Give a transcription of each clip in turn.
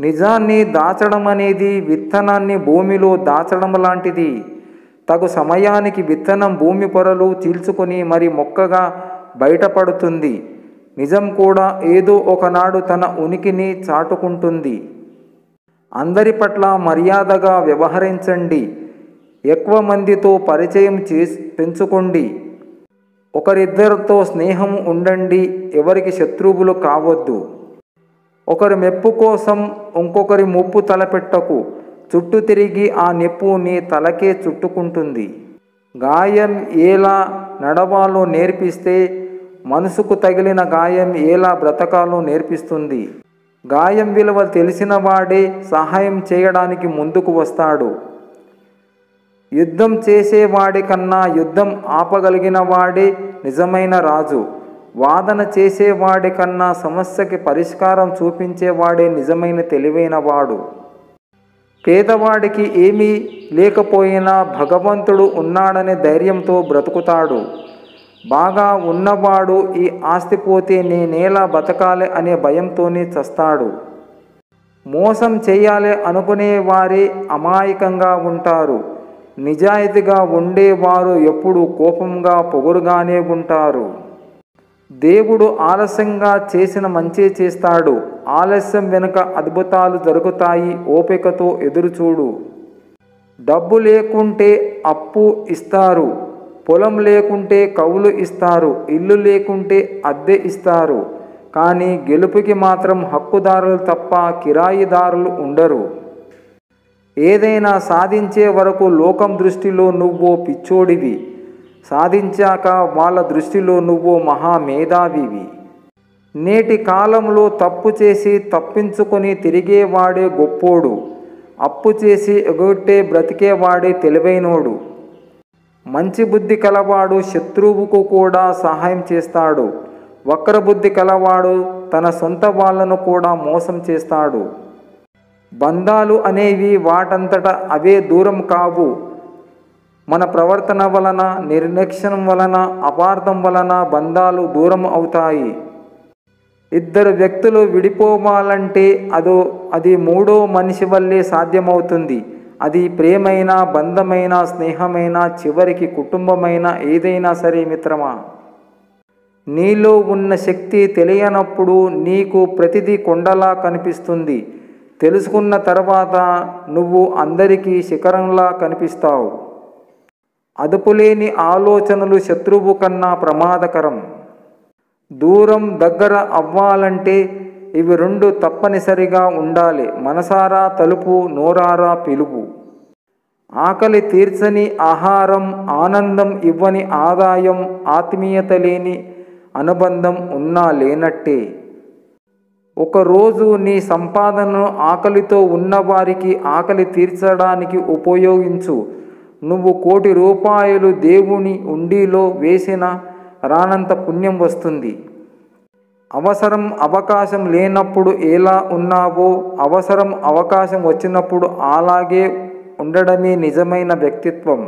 నిజాన్ని దాచడం అనేది విత్తనాన్ని భూమిలో దాచడం లాంటిది తగు సమయానికి విత్తనం భూమి పొరలు చీల్చుకొని మరి మొక్కగా బయటపడుతుంది నిజం కూడా ఏదో ఒకనాడు తన ఉనికిని చాటుకుంటుంది అందరి పట్ల మర్యాదగా వ్యవహరించండి ఎక్కువ మందితో పరిచయం చేసి పెంచుకోండి ఒకరిద్దరితో స్నేహం ఉండండి ఎవరికి శత్రువులు కావద్దు ఒకరి మెప్పు కోసం ఇంకొకరి ముప్పు తలపెట్టకు చుట్టూ తిరిగి ఆ నిప్పు నీ తలకే చుట్టుకుంటుంది గాయం ఎలా నడవాలో నేర్పిస్తే మనసుకు తగిలిన గాయం ఎలా బ్రతకాలో నేర్పిస్తుంది గాయం విలువ తెలిసిన వాడే సహాయం చేయడానికి ముందుకు వస్తాడు యుద్ధం చేసేవాడి కన్నా యుద్ధం ఆపగలిగిన వాడే నిజమైన రాజు వాదన చేసేవాడి కన్నా సమస్యకి పరిష్కారం చూపించేవాడే నిజమైన తెలివైన వాడు పేదవాడికి ఏమీ లేకపోయినా భగవంతుడు ఉన్నాడనే ధైర్యంతో బ్రతుకుతాడు బాగా ఉన్నవాడు ఈ ఆస్తి పోతే నేనేలా బతకాలి అనే భయంతోనే చస్తాడు మోసం చేయాలి అనుకునే వారే అమాయకంగా ఉంటారు నిజాయితీగా ఉండేవారు ఎప్పుడు కోపంగా పొగరుగానే ఉంటారు దేవుడు ఆలస్యంగా చేసిన మంచి చేస్తాడు ఆలస్యం వెనుక అద్భుతాలు జరుగుతాయి ఓపికతో ఎదురుచూడు డబ్బు లేకుంటే అప్పు ఇస్తారు పొలం లేకుంటే కవులు ఇస్తారు ఇల్లు లేకుంటే అద్దె ఇస్తారు కానీ గెలుపుకి మాత్రం హక్కుదారులు తప్ప కిరాయిదారులు ఉండరు ఏదైనా సాధించే వరకు లోకం దృష్టిలో నువ్వు పిచ్చోడివి సాధించాక వాళ్ళ దృష్టిలో నువ్వు మహామేధావివి నేటి కాలంలో తప్పు చేసి తప్పించుకొని తిరిగేవాడే గొప్పోడు అప్పు చేసి ఎగొట్టే బ్రతికేవాడే తెలివైనోడు మంచి బుద్ధి కలవాడు శత్రువుకు కూడా సహాయం చేస్తాడు వక్ర బుద్ధి కలవాడు తన సొంత వాళ్ళను కూడా మోసం చేస్తాడు బంధాలు అనేవి వాటంతట అవే దూరం కావు మన ప్రవర్తన వలన నిర్లక్ష్యం వలన అపార్థం వలన బంధాలు దూరం అవుతాయి ఇద్దరు వ్యక్తులు విడిపోవాలంటే అదో అది మూడో మనిషి వల్లే సాధ్యమవుతుంది అది ప్రేమైన బంధమైన స్నేహమైన చివరికి కుటుంబమైన ఏదైనా సరే మిత్రమా నీలో ఉన్న శక్తి తెలియనప్పుడు నీకు ప్రతిదీ కొండలా కనిపిస్తుంది తెలుసుకున్న తర్వాత నువ్వు అందరికీ శిఖరంలా కనిపిస్తావు అదుపులేని ఆలోచనలు శత్రువు కన్నా ప్రమాదకరం దూరం దగ్గర అవ్వాలంటే ఇవి రెండు తప్పనిసరిగా ఉండాలి మనసారా తలుపు నోరారా పిలుపు ఆకలి తీర్చని ఆహారం ఆనందం ఇవ్వని ఆదాయం ఆత్మీయత లేని అనుబంధం ఉన్నా లేనట్టే ఒకరోజు నీ సంపాదనను ఆకలితో ఉన్నవారికి ఆకలి తీర్చడానికి ఉపయోగించు నువ్వు కోటి రూపాయలు దేవుని ఉండిలో వేసిన రానంత పుణ్యం వస్తుంది అవసరం అవకాశం లేనప్పుడు ఎలా ఉన్నావో అవసరం అవకాశం వచ్చినప్పుడు అలాగే ఉండడమే నిజమైన వ్యక్తిత్వం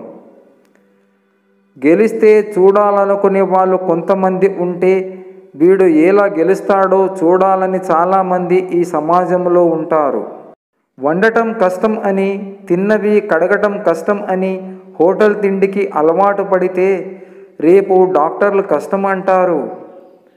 గెలిస్తే చూడాలనుకునే వాళ్ళు కొంతమంది ఉంటే వీడు ఎలా గెలుస్తాడో చూడాలని చాలామంది ఈ సమాజంలో ఉంటారు వండటం కష్టం అని తిన్నవి కడగటం కష్టం అని హోటల్ తిండికి అలవాటు పడితే రేపు డాక్టర్లు కష్టం అంటారు